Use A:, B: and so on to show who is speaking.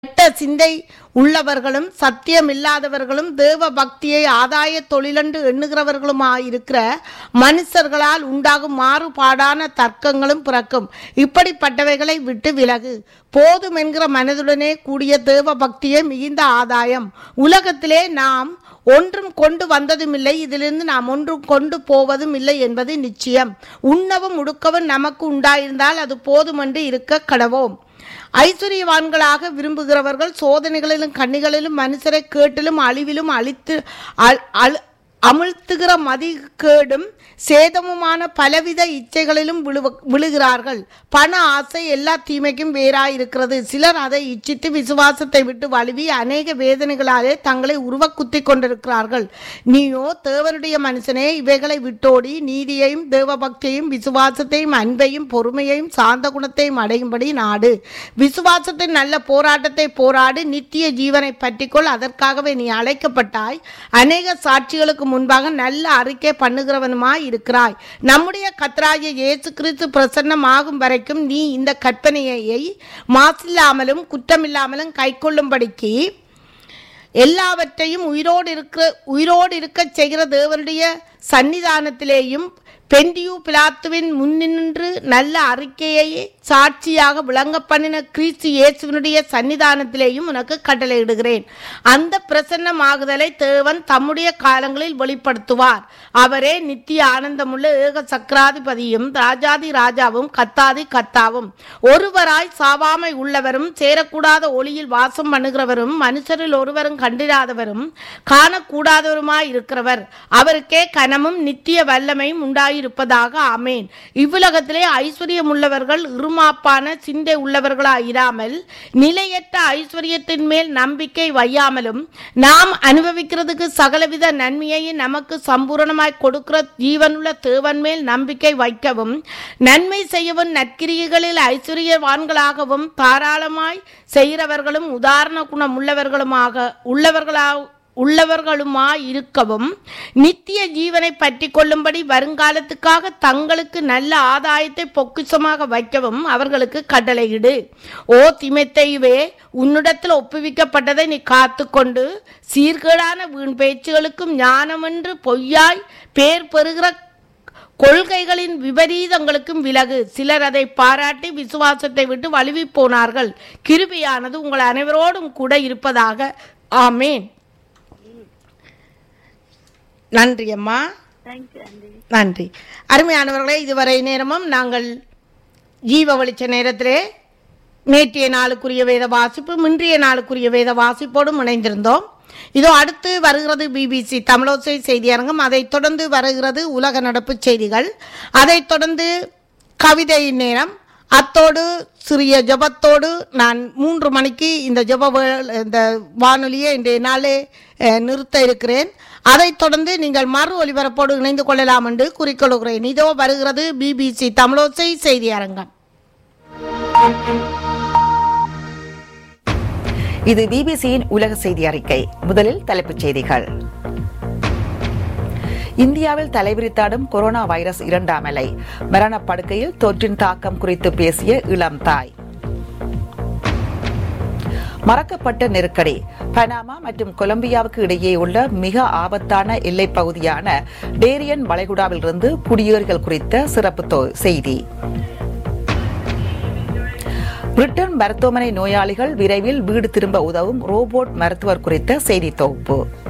A: கெட்ட சிந்தை உள்ளவர்களும் சத்தியம் இல்லாதவர்களும் தேவ பக்தியை ஆதாய தொழிலென்று எண்ணுகிறவர்களுமாயிருக்கிற மனுஷர்களால் உண்டாகும் மாறுபாடான தர்க்கங்களும் பிறக்கும் இப்படிப்பட்டவைகளை விட்டு விலகு போதும் என்கிற மனதுடனே கூடிய தேவ பக்தியே மிகுந்த ஆதாயம் உலகத்திலே நாம் ஒன்றும் கொண்டு வந்ததும் இல்லை இதிலிருந்து நாம் ஒன்றும் கொண்டு போவதும் இல்லை என்பது நிச்சயம் உண்ணவும் உடுக்கவும் நமக்கு உண்டாயிருந்தால் அது போதுமென்று இருக்க கடவோம் ஐஸ்வர்யவான்களாக விரும்புகிறவர்கள் சோதனைகளிலும் கண்ணிகளிலும் மனுஷரை கேட்டிலும் அழிவிலும் அழித்து அழ்- அழு- அமிழ்த்துகிற மதிகேடும் சேதமுமான பலவித இச்சைகளிலும் விழுவ விழுகிறார்கள் பண ஆசை எல்லா தீமைக்கும் வேறாயிருக்கிறது சிலர் அதை இச்சித்து விசுவாசத்தை விட்டு வழுவி அநேக வேதனைகளாலே தங்களை உருவக்குத்தி கொண்டிருக்கிறார்கள் நீயோ தேவனுடைய மனுஷனே இவைகளை விட்டோடி நீதியையும் தேவபக்தியையும் விசுவாசத்தையும் அன்பையும் பொறுமையையும் சாந்த குணத்தையும் அடையும்படி நாடு விசுவாசத்தின் நல்ல போராட்டத்தை போராடு நித்திய ஜீவனை பற்றிக்கொள் அதற்காகவே நீ அழைக்கப்பட்டாய் அநேக சாட்சிகளுக்கு முன்பாக நல்ல அறிக்கை பண்ணுகிறவனுமாய் இருக்கிறாய் நம்முடைய கத்ராய இயேசு கிறிஸ்து பிரசன்னமாகும் வரைக்கும் நீ இந்த கற்பனையை மாசில்லாமலும் குற்றமில்லாமலும் கைக்கொள்ளும்படிக்கு எல்லாவற்றையும் உயிரோடு இருக்க உயிரோடு இருக்கச் செய்கிற தேவனுடைய சன்னிதானத்திலேயும் பெண்டியூ பிலாத்துவின் முன்னின்று நல்ல அறிக்கையை சாட்சியாக விளங்க பண்ணின கிறிஸ்து இயேசுவினுடைய சன்னிதானத்திலேயும் உனக்கு கட்டளையிடுகிறேன் அந்த பிரசன்னமாகுதலை தேவன் தம்முடைய காலங்களில் வெளிப்படுத்துவார் அவரே நித்திய ஆனந்தமுள்ள ஏக சக்கராதிபதியும் ராஜாதி ராஜாவும் கத்தாதி கத்தாவும் ஒருவராய் சாவாமை உள்ளவரும் சேரக்கூடாத ஒளியில் வாசம் பண்ணுகிறவரும் மனுஷரில் ஒருவரும் கண்டிராதவரும் காணக்கூடாதவருமாய் இருக்கிறவர் அவருக்கே கனமும் நித்திய வல்லமையும் உண்டாயிருப்பதாக ஆமேன் இவ்வுலகத்திலே ஐஸ்வர்யம் உள்ளவர்கள் இருமாப்பான சிந்தை உள்ளவர்களாய் இராமல் நிலையற்ற ஐஸ்வர்யத்தின் மேல் நம்பிக்கை வையாமலும் நாம் அனுபவிக்கிறதுக்கு சகலவித நன்மையையும் நமக்கு சம்பூரணமாய் கொடுக்கிற ஜீவனுள்ள தேவன் மேல் நம்பிக்கை வைக்கவும் நன்மை செய்யவும் நற்கிரியைகளில் ஐஸ்வர்யவான்களாகவும் தாராளமாய் செய்கிறவர்களும் உதாரண குணம் உள்ளவர்களுமாக உள்ளவர்களா உள்ளவர்களுமாய் இருக்கவும் நித்திய ஜீவனை பற்றி கொள்ளும்படி வருங்காலத்துக்காக தங்களுக்கு நல்ல ஆதாயத்தை பொக்கிஷமாக வைக்கவும் அவர்களுக்கு கட்டளையிடு ஓ திமெத்தையுவே உன்னிடத்தில் ஒப்புவிக்கப்பட்டதை நீ காத்துக்கொண்டு சீர்கேடான வீண் பேச்சுகளுக்கும் ஞானமென்று பொய்யாய் பேர் பெறுகிற கொள்கைகளின் விபரீதங்களுக்கும் விலகு சிலர் அதை பாராட்டி விசுவாசத்தை விட்டு வழுவி போனார்கள் கிருபியானது உங்கள் அனைவரோடும் கூட இருப்பதாக ஆமேன் நன்றி அம்மா
B: தேங்க்யூ ஆண்டி
A: நன்றி அருமையானவர்களே இதுவரை நேரமும் நாங்கள் ஜீவ வெளிச்ச நேரத்திலே நேற்றைய நாளுக்குரிய வேத வாசிப்பு இன்றைய நாளுக்குரிய வேத வாசிப்போடும் இணைந்திருந்தோம் இதோ அடுத்து வருகிறது பிபிசி தமிழோசை செய்தியரங்கம் அதைத் தொடர்ந்து வருகிறது உலக நடப்பு செய்திகள் அதைத் தொடர்ந்து கவிதை நேரம் அத்தோடு சிறிய ஜெபத்தோடு நான் மூன்று மணிக்கு இந்த ஜெப வே- இந்த வானொலியை இன்றைய நாளே அஹ், நிறுத்த இருக்கிறேன் அதைத் தொடர்ந்து நீங்கள் மறு ஒலிபரப்போடு இணைந்து கொள்ளலாம் என்று குறிக்கொள்கிறேன் இதோ வருகிறது பிபிசி தமிழோசை செய்தி அரங்கம்
C: இது பிபிசியின் உலக செய்தி அறிக்கை முதலில் தலைப்புச் செய்திகள் இந்தியாவில் தலைவிரித்தாடும் கொரோனா வைரஸ் இரண்டாம் அலை மரணப்படுக்கையில் தொற்றின் தாக்கம் குறித்து பேசிய இளம் தாய் மறக்கப்பட்ட நெருக்கடி பனாமா மற்றும் கொலம்பியாவுக்கு இடையே உள்ள மிக ஆபத்தான எல்லைப் பகுதியான டேரியன் வளைகுடாவிலிருந்து குடியேறிகள் குறித்த சிறப்பு தொ- செய்தி பிரிட்டன் மருத்துவமனை நோயாளிகள் விரைவில் வீடு திரும்ப உதவும் ரோபோட் மருத்துவர் குறித்த செய்தி தொகுப்பு